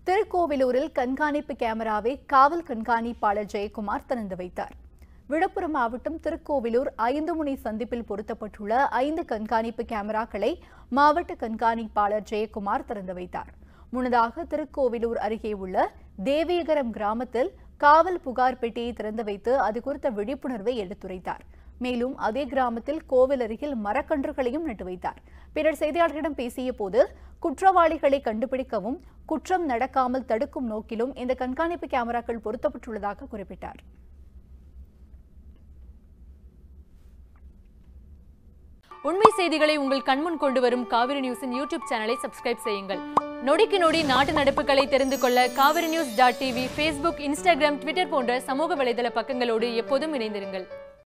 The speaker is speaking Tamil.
திருக்கோவிலூரில் கண்காணிப்பு கேமராவை காவல் கண்காணிப்பாளர் ஜெயக்குமார் திறந்து வைத்தார் விழுப்புரம் மாவட்டம் திருக்கோவிலூர் ஐந்து முனை சந்திப்பில் பொருத்தப்பட்டுள்ள ஐந்து கண்காணிப்பு கேமராக்களை மாவட்ட கண்காணிப்பாளர் ஜெயக்குமார் திறந்து வைத்தார் முன்னதாக திருக்கோவிலூர் அருகே உள்ள தேவியகரம் கிராமத்தில் காவல் புகார் பெட்டியை திறந்து வைத்து அது குறித்த விழிப்புணர்வை எடுத்துரைத்தார் மேலும் அதே கிராமத்தில் கோவில் அருகில் மரக்கன்றுகளையும் நட்டு வைத்தார் பின்னர் செய்தியாளர்களிடம் பேசிய போது குற்றவாளிகளை கண்டுபிடிக்கவும் குற்றம் நடக்காமல் தடுக்கும் நோக்கிலும் இந்த கண்காணிப்பு கேமராக்கள் பொருத்தப்பட்டுள்ளதாக குறிப்பிட்டார் உண்மை செய்திகளை உங்கள் கண்முன் கொண்டு வரும் காவிரி நியூஸின் யூடியூப் சேனலை சப்ஸ்கிரைப் செய்யுங்கள் நொடிக்கு நொடி நாட்டு நடப்புகளை தெரிந்து கொள்ள Kaveri news dot TV Facebook Instagram Twitter போன்ற சமூக வலைதள பக்கங்களோடு எப்போதும் இணைந்திருங்கள்